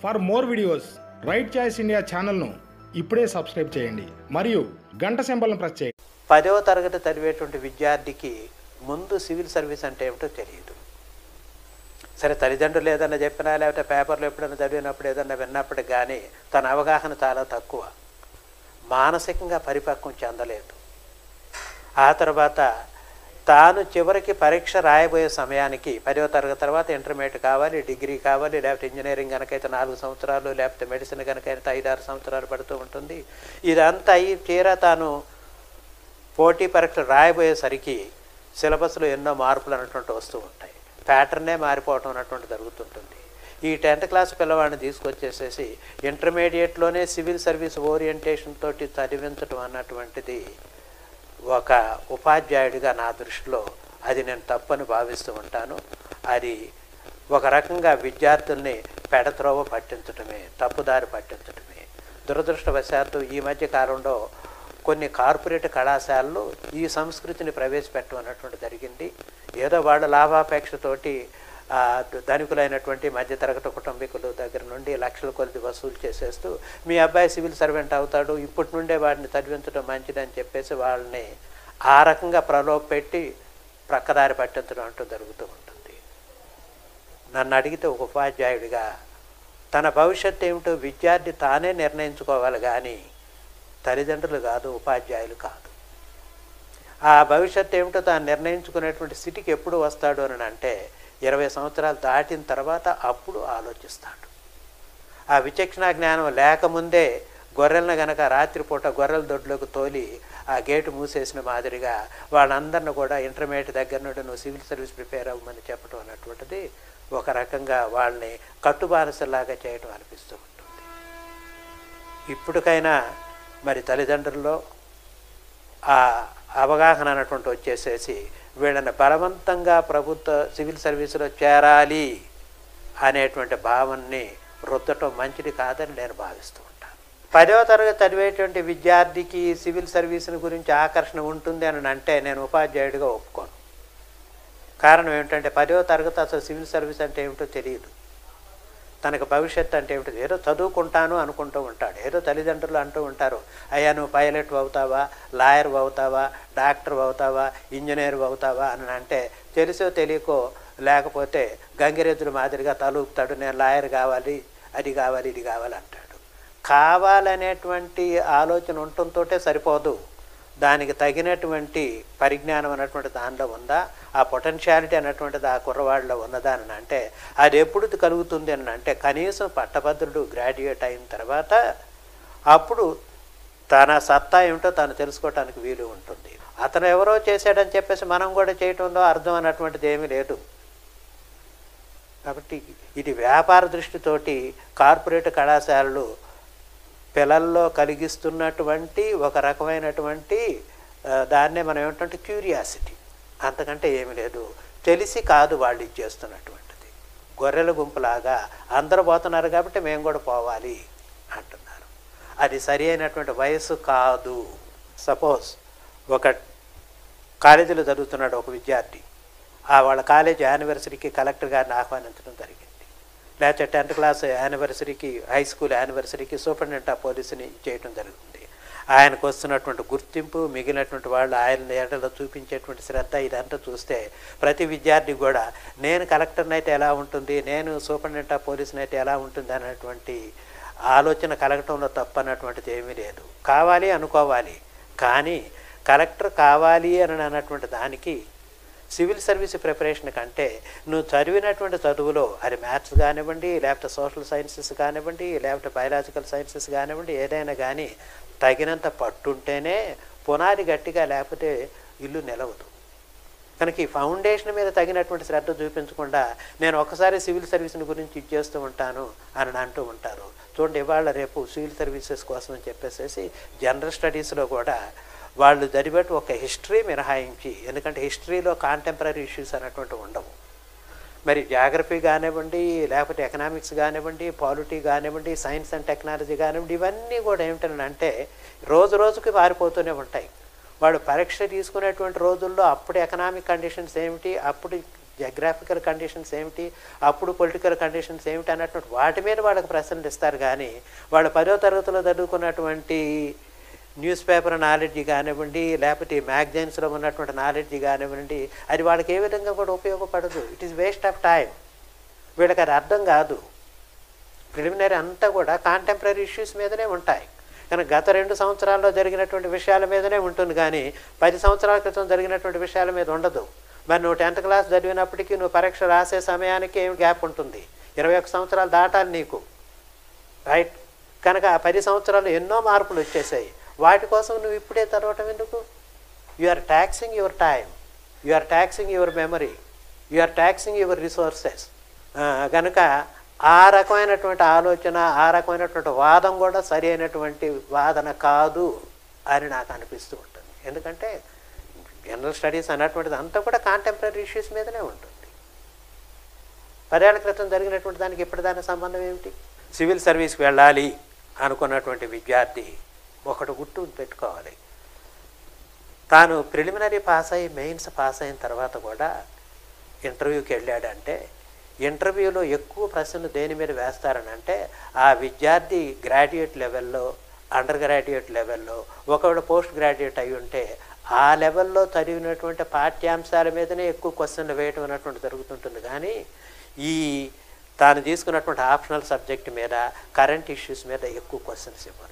for more videos right choice India ఛానల్ను ఇప్పుడే subscribe చేయండి మరియు గంట సింబల్ను ప్రెస్ చేయండి పదవ తరగతి చదివేటువంటి విద్యార్థికి ముందు సివిల్ సర్వీస్ అంటే ఏమిటో తెలియదు సరే తల్లిదండ్రులు ఏదన్నా చెప్పినా లేకపోతే పేపర్లో ఎప్పుడైనా చదివినప్పుడు ఏదన్నా విన్నప్పుడు కానీ తన అవగాహన చాలా తక్కువ మానసికంగా పరిపక్వం చెందలేదు ఆ తర్వాత తాను చివరికి పరీక్ష రాయబోయే సమయానికి పదవ తరగతి తర్వాత ఇంటర్మీడియట్ కావాలి డిగ్రీ కావాలి లేకపోతే ఇంజనీరింగ్ కనుకైతే నాలుగు సంవత్సరాలు లేకపోతే మెడిసిన్ కనుకైతే ఐదారు సంవత్సరాలు పడుతూ ఉంటుంది ఇదంతా అయ్యి తీరా తాను పోటీ పరీక్షలు రాయబోయేసరికి సిలబస్లో ఎన్నో మార్పులు అన్నటువంటి వస్తూ ఉంటాయి ప్యాటర్నే మారిపోవటం అన్నటువంటి జరుగుతుంటుంది ఈ టెన్త్ క్లాస్ పిల్లవాడిని తీసుకొచ్చేసేసి ఇంటర్మీడియట్లోనే సివిల్ సర్వీస్ ఓరియంటేషన్ తోటి చదివించడం అన్నటువంటిది ఒక ఉపాధ్యాయుడిగా నా దృష్టిలో అది నేను తప్పని భావిస్తూ ఉంటాను అది ఒక రకంగా విద్యార్థుల్ని పెడత్రోవ పట్టించడమే తప్పుదారి పట్టించడమే దురదృష్టవశాత్తు ఈ మధ్య కాలంలో కొన్ని కార్పొరేట్ కళాశాలలు ఈ సంస్కృతిని ప్రవేశపెట్టడం అన్నటువంటి జరిగింది ఏదో వాళ్ళ లాభాపేక్షతోటి ఆ, ధనికులైనటువంటి మధ్యతరగతి కుటుంబీకుల దగ్గర నుండి లక్షల కొద్ది వసూలు చేసేస్తూ మీ అబ్బాయి సివిల్ సర్వెంట్ అవుతాడు ఇప్పటి నుండే వాడిని చదివించడం మంచిదని చెప్పేసి వాళ్ళని ఆ రకంగా ప్రలోభ పెట్టి ప్రక్కదారి పట్టించడం అంటూ జరుగుతూ ఉంటుంది నన్ను అడిగితే ఒక ఉపాధ్యాయుడిగా తన భవిష్యత్తు ఏమిటో విద్యార్థి తానే నిర్ణయించుకోవాలి కానీ తల్లిదండ్రులు కాదు ఉపాధ్యాయులు కాదు ఆ భవిష్యత్తు ఏమిటో తాను నిర్ణయించుకునేటువంటి స్థితికి ఎప్పుడు వస్తాడు అని అంటే ఇరవై సంవత్సరాలు దాటిన తర్వాత అప్పుడు ఆలోచిస్తాడు ఆ విచక్షణ జ్ఞానం లేకముందే గొర్రెలను గనక రాత్రిపూట గొర్రెల దొడ్లోకి తోలి ఆ గేటు మూసేసిన మాదిరిగా వాళ్ళందరిని కూడా ఇంటర్మీడియట్ దగ్గర నుండి నువ్వు సివిల్ సర్వీస్ ప్రిపేర్ అవ్వమని చెప్పడం అన్నటువంటిది ఒక రకంగా వాళ్ళని కట్టుబానిసలాగా చేయడం అనిపిస్తూ ఉంటుంది ఇప్పటికైనా మరి తల్లిదండ్రుల్లో ఆ అవగాహన అన్నటువంటి వచ్చేసేసి వీళ్ళని బలవంతంగా ప్రభుత్వ సివిల్ సర్వీసులో చేరాలి అనేటువంటి భావనని రుద్దటం మంచిది కాదని నేను భావిస్తూ ఉంటాను పదవ తరగతి చదివేటువంటి విద్యార్థికి సివిల్ సర్వీసుల గురించి ఆకర్షణ ఉంటుంది అని అంటే నేను ఉపాధ్యాయుడిగా ఒప్పుకోను కారణం ఏమిటంటే పదవ తరగతి అసలు సివిల్ సర్వీస్ అంటే ఏమిటో తెలియదు తనకు భవిష్యత్తు అంటే ఏమిటి ఏదో చదువుకుంటాను అనుకుంటూ ఉంటాడు ఏదో తల్లిదండ్రులు అంటూ ఉంటారు అయ్యా నువ్వు పైలట్ అవుతావా లాయర్ అవుతావా డాక్టర్ అవుతావా ఇంజనీర్ అవుతావా అని అంటే తెలుసో తెలియకో లేకపోతే గంగిరెద్దుల మాదిరిగా తలూపుతాడు నేను లాయర్ కావాలి అది కావాలి ఇది కావాలి అంటాడు కావాలనేటువంటి ఆలోచన ఉండటంతో సరిపోదు దానికి తగినటువంటి పరిజ్ఞానం అన్నటువంటి దానిలో ఉందా ఆ పొటెన్షియాలిటీ అన్నటువంటిది ఆ కుర్రవాడిలో ఉన్నదా అని అంటే అది ఎప్పుడు కలుగుతుంది అని అంటే కనీసం పట్టభద్రుడు గ్రాడ్యుయేట్ అయిన తర్వాత అప్పుడు తన సత్తా ఏమిటో తను తెలుసుకోవటానికి వీలు ఉంటుంది అతను ఎవరో చేశాడని చెప్పేసి మనం కూడా చేయటంలో అర్థం అన్నటువంటిది ఏమీ లేదు కాబట్టి ఇది వ్యాపార దృష్టితోటి కార్పొరేట్ కళాశాలలు పిల్లల్లో కలిగిస్తున్నటువంటి ఒక రకమైనటువంటి ఆ, దాన్నే మనం ఏమిటంటే క్యూరియాసిటీ అంతకంటే ఏమీ లేదు తెలిసి కాదు వాళ్ళు ఇది చేస్తున్నటువంటిది గొర్రెల గుంపులాగా అందరూ పోతున్నారు కాబట్టి మేము కూడా పోవాలి అంటున్నారు అది సరి అయినటువంటి వయసు కాదు సపోజ్ ఒక కాలేజీలో చదువుతున్నాడు ఒక విద్యార్థి ఆ వాళ్ళ కాలేజీ యానివర్సరీకి కలెక్టర్ గారిని ఆహ్వానించడం జరిగింది లేకపోతే టెన్త్ క్లాస్ యానివర్సరీకి హై స్కూల్ యానివర్సరీకి సూపరింటెండెంట్ ఆఫ్ పోలీసుని చేయడం జరుగుతుంది ఆయనకు వస్తున్నటువంటి గుర్తింపు మిగిలినటువంటి వాళ్ళు ఆయన ఏడలో చూపించేటువంటి శ్రద్ధ ఇదంతా చూస్తే ప్రతి విద్యార్థి కూడా నేను కలెక్టర్ని అయితే ఎలా ఉంటుంది నేను సూపరింటెండెంట్ ఆఫ్ పోలీసుని అయితే ఎలా ఉంటుంది అనేటువంటి ఆలోచన కలగటంలో తప్పు అన్నటువంటిది ఏమీ లేదు కావాలి అనుకోవాలి కానీ కలెక్టర్ కావాలి అని అన్నటువంటి దానికి సివిల్ సర్వీస్ ప్రిపరేషన్ కంటే నువ్వు చదివినటువంటి చదువులో అది మ్యాథ్స్ కానివ్వండి లేకపోతే సోషల్ సైన్సెస్ కానివ్వండి లేకపోతే బయలాజికల్ సైన్సెస్ కానివ్వండి ఏదైనా కానీ తగినంత పట్టుంటేనే పునాది గట్టిగా లేకపోతే ఇల్లు నిలవదు కనుక ఈ ఫౌండేషన్ మీద తగినటువంటి శ్రద్ధ చూపించకుండా నేను ఒకసారి సివిల్ సర్వీస్ని గురించి ఇది చేస్తూ ఉంటాను అని అంటూ ఉంటారు చూడండి ఇవాళ రేపు సివిల్ సర్వీసెస్ కోసం అని చెప్పేసి జనరల్ స్టడీస్లో కూడా వాళ్ళు చదివేట ఒక హిస్టరీ మినహాయించి ఎందుకంటే హిస్టరీలో కాంటెంపరీ ఇష్యూస్ అనేటువంటి ఉండవు మరి జాగ్రఫీ కానివ్వండి లేకపోతే ఎకనామిక్స్ కానివ్వండి పాలిటీ కానివ్వండి సైన్స్ అండ్ టెక్నాలజీ కానివ్వండి ఇవన్నీ కూడా ఏమిటంటే రోజు రోజుకి మారిపోతూనే ఉంటాయి వాడు పరీక్ష తీసుకునేటువంటి రోజుల్లో అప్పుడు ఎకనామిక్ కండిషన్స్ ఏమిటి అప్పుడు జగ్రాఫికల్ కండిషన్స్ ఏమిటి అప్పుడు పొలిటికల్ కండిషన్స్ ఏమిటి అన్నటువంటి వాటి మీద వాళ్ళకి ప్రశ్నలు ఇస్తారు కానీ వాళ్ళు పదో తరగతిలో చదువుకున్నటువంటి న్యూస్ పేపర్ నాలెడ్జ్ కానివ్వండి లేకపోతే మ్యాగజైన్స్లో ఉన్నటువంటి నాలెడ్జ్ కానివ్వండి అది వాళ్ళకి ఏ విధంగా కూడా ఉపయోగపడదు it is waste of time వీళ్ళకి అది అర్థం కాదు ప్రిలిమినరీ అంతా కూడా కాంటెంపరీ ఇష్యూస్ మీదనే ఉంటాయి కానీ గత రెండు సంవత్సరాల్లో జరిగినటువంటి విషయాల మీదనే ఉంటుంది కానీ పది సంవత్సరాల క్రితం జరిగినటువంటి విషయాల మీద ఉండదు మరి నువ్వు టెన్త్ క్లాస్ చదివినప్పటికీ నువ్వు పరీక్ష రాసే సమయానికి ఏమి గ్యాప్ ఉంటుంది ఇరవై ఒక్క సంవత్సరాలు దాటాలి నీకు రైట్ కనుక ఆ పది సంవత్సరాలు ఎన్నో మార్పులు వచ్చేసాయి వాటి కోసం నువ్వు ఇప్పుడే చదవటం ఎందుకు you are taxing your time you are taxing your memory you are taxing your resources కనుక ఆ రకమైనటువంటి ఆలోచన ఆ రకమైనటువంటి వాదం కూడా సరి అయినటువంటి వాదన కాదు అని నాకు అనిపిస్తూ ఉంటుంది ఎందుకంటే జనరల్ స్టడీస్ అన్నటువంటిది అంతా కూడా కాంటెంపరీ ఇష్యూస్ మీదనే ఉంటుంది పదేళ్ల క్రితం జరిగినటువంటి దానికి ఇప్పటిదానికి సంబంధం ఏమిటి సివిల్ సర్వీస్కి వెళ్ళాలి అనుకున్నటువంటి విద్యార్థి ఒకటి గుర్తు పెట్టుకోవాలి తాను ప్రిలిమినరీ పాస్ అయ్యి మెయిన్స్ పాస్ అయిన తర్వాత కూడా ఇంటర్వ్యూకి వెళ్ళాడంటే ఇంటర్వ్యూలో ఎక్కువ ప్రశ్నలు దేని మీద వేస్తారని అంటే ఆ విద్యార్థి గ్రాడ్యుయేట్ లెవెల్లో అండర్ గ్రాడ్యుయేట్ లెవెల్లో ఒకవేళ పోస్ట్ గ్రాడ్యుయేట్ అయి ఉంటే ఆ లెవెల్లో చదివినటువంటి పాఠ్యాంశాల మీదనే ఎక్కువ క్వశ్చన్లు వేయటం అన్నటువంటి జరుగుతుంటుంది కానీ ఈ తాను తీసుకున్నటువంటి ఆప్షనల్ సబ్జెక్ట్ మీద కరెంట్ ఇష్యూస్ మీద ఎక్కువ క్వశ్చన్స్ ఇవ్వరు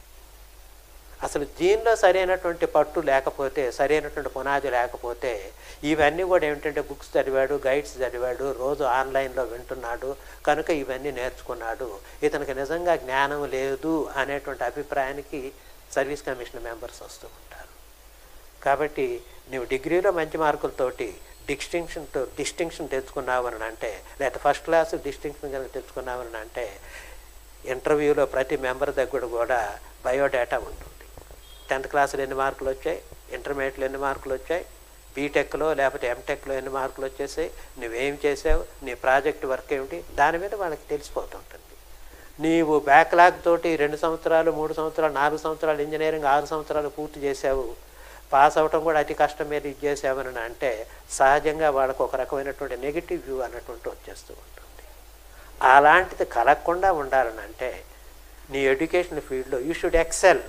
అసలు దీనిలో సరైనటువంటి పట్టు లేకపోతే సరైనటువంటి పునాది లేకపోతే ఇవన్నీ కూడా ఏమిటంటే బుక్స్ చదివాడు గైడ్స్ చదివాడు రోజు ఆన్లైన్లో వింటున్నాడు కనుక ఇవన్నీ నేర్చుకున్నాడు ఇతనికి నిజంగా జ్ఞానం లేదు అనేటువంటి అభిప్రాయానికి సర్వీస్ కమిషన్ మెంబర్స్ వస్తూ ఉంటారు కాబట్టి నువ్వు డిగ్రీలో మంచి మార్కులతోటి డిస్టింక్షన్తో డిస్టింక్షన్ తెచ్చుకున్నావని అంటే లేదా ఫస్ట్ క్లాస్ డిస్టింక్షన్ కనుక తెచ్చుకున్నావని అంటే ఇంటర్వ్యూలో ప్రతి మెంబర్ దగ్గర కూడా బయోడేటా ఉంటుంది టెన్త్ క్లాస్లో ఎన్ని మార్కులు వచ్చాయి ఇంటర్మీడియట్లో ఎన్ని మార్కులు వచ్చాయి బీటెక్లో లేకపోతే ఎంటెక్లో ఎన్ని మార్కులు వచ్చేసాయి నువ్వేం చేసావు నీ ప్రాజెక్ట్ వర్క్ ఏమిటి దాని మీద వాళ్ళకి తెలిసిపోతుంటుంది నీవు బ్యాక్లాగ్ తోటి రెండు సంవత్సరాలు మూడు సంవత్సరాలు నాలుగు సంవత్సరాలు ఇంజనీరింగ్ ఆరు సంవత్సరాలు పూర్తి చేసావు పాస్ అవటం కూడా అతి కష్టం మీద ఇది చేసావని అంటే సహజంగా వాళ్ళకు ఒక రకమైనటువంటి నెగిటివ్ వ్యూ అన్నటువంటి వచ్చేస్తూ ఉంటుంది అలాంటిది కలగకుండా ఉండాలని అంటే నీ ఎడ్యుకేషన్ ఫీల్డ్లో you should excel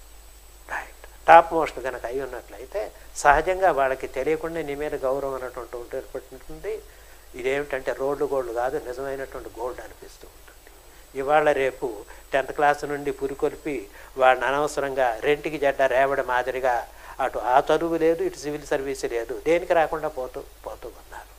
right top most కనుక అయి ఉన్నట్లయితే సహజంగా వాళ్ళకి తెలియకుండా నీ మీద గౌరవం అన్నటువంటి ఏర్పడుతుంది ఇదేమిటంటే రోడ్లు గోల్డ్ కాదు నిజమైనటువంటి గోల్డ్ అనిపిస్తూ ఉంటుంది ఇవాళ రేపు టెన్త్ క్లాస్ నుండి పురికొల్పి వాడిని అనవసరంగా రెంటికి జడ్డ రేవడ మాదిరిగా అటు ఆ చదువు లేదు ఇటు సివిల్ సర్వీస్ లేదు దేనికి రాకుండా పోతూ పోతూ ఉన్నారు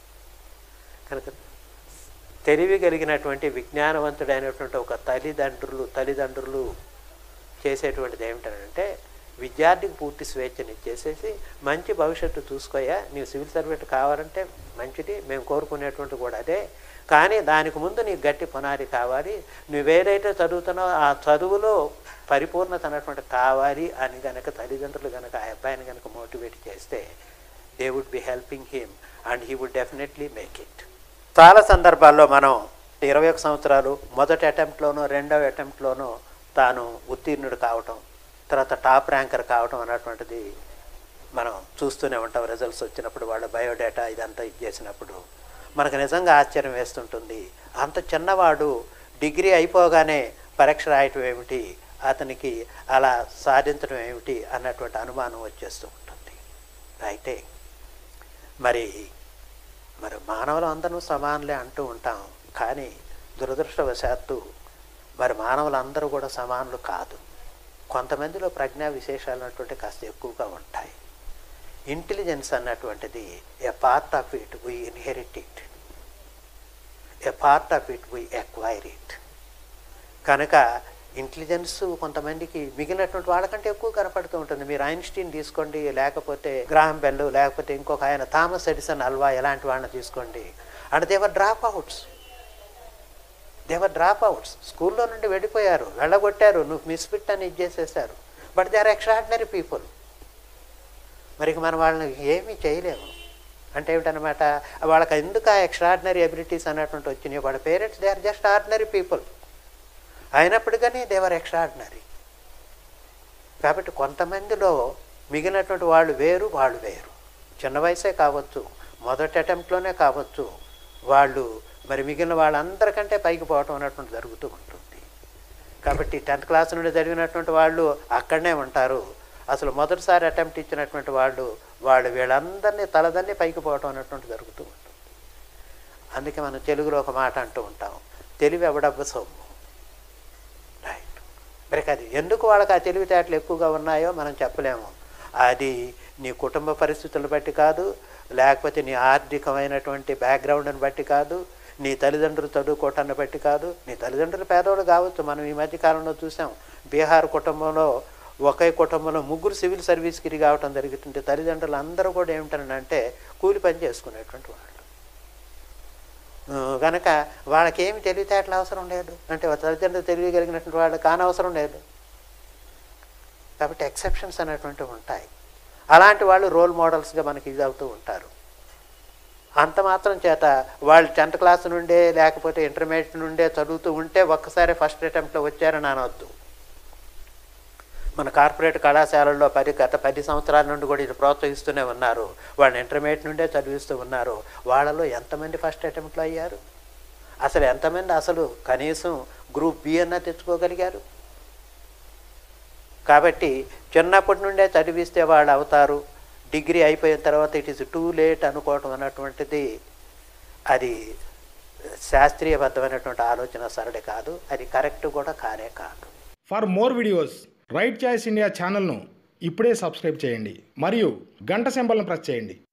కనుక తెలివి కలిగినటువంటి విజ్ఞానవంతుడైనటువంటి ఒక తల్లిదండ్రులు తల్లిదండ్రులు చేసేటువంటిది ఏమిటంటే విద్యార్థికి పూర్తి స్వేచ్ఛనిచ్చేసేసి మంచి భవిష్యత్తు చూసుకోయా నీవు సివిల్ సర్వెంట్ కావాలంటే మంచిది మేము కోరుకునేటువంటి కూడా అదే కానీ దానికి ముందు నీకు గట్టి పునాది కావాలి నువ్వేదైతే చదువుతున్నావో ఆ చదువులో పరిపూర్ణత అన్నటువంటి కావాలి అని గనక తల్లిదండ్రులు కనుక ఆ అబ్బాయిని కనుక మోటివేట్ చేస్తే they would be helping him and he would definitely make it చాలా సందర్భాల్లో మనం ఇరవై ఒక సంవత్సరాలు మొదటి అటెంప్ట్లోనో రెండవ అటెంప్ట్లోనో తాను ఉత్తీర్ణుడు కావటం తర్వాత టాప్ ర్యాంకర్ కావటం అన్నటువంటిది మనం చూస్తూనే ఉంటాం రిజల్ట్స్ వచ్చినప్పుడు వాళ్ళ బయోడేటా ఇదంతా ఇచ్చేసినప్పుడు మనకు నిజంగా ఆశ్చర్యం వేస్తుంటుంది అంత చిన్నవాడు డిగ్రీ అయిపోగానే పరీక్ష రాయటం ఏమిటి అతనికి అలా సాధించడం ఏమిటి అన్నటువంటి అనుమానం వచ్చేస్తూ ఉంటుంది అయితే మరి మరి మానవులు అందరూ సమానులే అంటూ ఉంటాం కానీ దురదృష్టవశాత్తు మరి మానవులందరూ కూడా సమానులు కాదు కొంతమందిలో ప్రజ్ఞా విశేషాలు అన్నటువంటి కాస్త ఎక్కువగా ఉంటాయి ఇంటెలిజెన్స్ అన్నటువంటిది a part of it we inherit it a part of it we acquire it కనుక ఇంటెలిజెన్స్ కొంతమందికి మిగిలినటువంటి వాళ్ళకంటే ఎక్కువ కనపడుతూ ఉంటుంది మీరు ఐన్స్టీన్ తీసుకోండి లేకపోతే గ్రాహం బెల్ లేకపోతే ఇంకొక ఆయన థామస్ ఎడిసన్ అల్వా ఎలాంటి వాళ్ళని తీసుకోండి and they were drop outs they were drop outs స్కూల్లో నుండి వెళ్ళిపోయారు వెళ్ళగొట్టారు నువ్వు మిస్ఫిట్ అని ఇచ్చేసేసారు but they are extraordinary people మరి ఇక మనం వాళ్ళని ఏమీ చేయలేము అంటే ఏమిటనమాట వాళ్ళకి ఎందుకు ఆ ఎక్స్ట్రాడినరీ అబిలిటీస్ అన్నటువంటి వచ్చినాయి వాళ్ళ parents they are just ordinary people అయినప్పటికీ దేవర్ ఎక్స్ట్రాడినరీ కాబట్టి కొంతమందిలో మిగిలినటువంటి వాళ్ళు వేరు వాళ్ళు వేరు చిన్న వయసే కావచ్చు మొదటి అటెంప్ట్లోనే కావచ్చు వాళ్ళు మరి మిగిలిన వాళ్ళందరికంటే పైకి పోవటం అనేటువంటి జరుగుతూ ఉంటుంది కాబట్టి టెన్త్ క్లాస్ నుండి చదివినటువంటి వాళ్ళు అక్కడనే ఉంటారు అసలు మొదటిసారి అటెంప్ట్ ఇచ్చినటువంటి వాళ్ళు వాళ్ళు వీళ్ళందరినీ తలదన్ని పైకి పోవటం అనేటువంటి జరుగుతూ ఉంటుంది అందుకే మనం తెలుగులో ఒక మాట అంటూ ఉంటాం తెలివి ఎవడబ్బ సొమ్ము రైట్ మరి అది ఎందుకు వాళ్ళకి ఆ తెలివితేటలు ఎక్కువగా ఉన్నాయో మనం చెప్పలేము అది నీ కుటుంబ పరిస్థితులను బట్టి కాదు లేకపోతే నీ ఆర్థికమైనటువంటి బ్యాక్గ్రౌండ్ని బట్టి కాదు నీ తల్లిదండ్రులు చదువుకోవటాన్ని బట్టి కాదు నీ తల్లిదండ్రులు పేదవాళ్ళు కావచ్చు మనం ఈ మధ్య కాలంలో చూసాం బీహార్ కుటుంబంలో ఒకే కుటుంబంలో ముగ్గురు సివిల్ సర్వీస్కి తిరిగి రావటం జరుగుతుంటే తల్లిదండ్రులు అందరూ కూడా ఏమిటనంటే కూలి పని చేసుకునేటువంటి వాళ్ళు ఆ, గనక వాళ్ళకి ఏమి తెలివితేటలు అవసరం లేదు అంటే వాళ్ళ తల్లిదండ్రులు తెలియగలిగినటువంటి వాళ్ళు కానవసరం లేదు కాబట్టి ఎక్సెప్షన్స్ అనేటువంటివి ఉంటాయి అలాంటి వాళ్ళు రోల్ మోడల్స్గా మనకి ఇది అవుతూ ఉంటారు అంత మాత్రం చేత వాళ్ళు టెన్త్ క్లాస్ నుండే లేకపోతే ఇంటర్మీడియట్ నుండే చదువుతూ ఉంటే ఒక్కసారి ఫస్ట్ అటెంప్ట్లో వచ్చారని అనవద్దు మన కార్పొరేట్ కళాశాలల్లో పది గత పది సంవత్సరాల నుండి కూడా ఇది ప్రోత్సహిస్తూనే ఉన్నారు వాళ్ళని ఇంటర్మీడియట్ నుండే చదివిస్తూ ఉన్నారు వాళ్ళలో ఎంతమంది ఫస్ట్ అటెంప్ట్లో అయ్యారు అసలు ఎంతమంది అసలు కనీసం గ్రూప్ బి అన్నా తెచ్చుకోగలిగారు కాబట్టి చిన్నప్పటి నుండే చదివిస్తే వాళ్ళు అవుతారు డిగ్రీ అయిపోయిన తర్వాత ఇట్ ఈస్ టూ లేట్ అనుకోవటం అన్నటువంటిది అది శాస్త్రీయబద్ధమైనటువంటి ఆలోచన సరళి కాదు అది కరెక్ట్ కూడా కానే కాదు for more videos right choice India ఛానల్ను ఇప్పుడే సబ్స్క్రైబ్ చేయండి మరియు గంట సింబల్ను ప్రెస్ చేయండి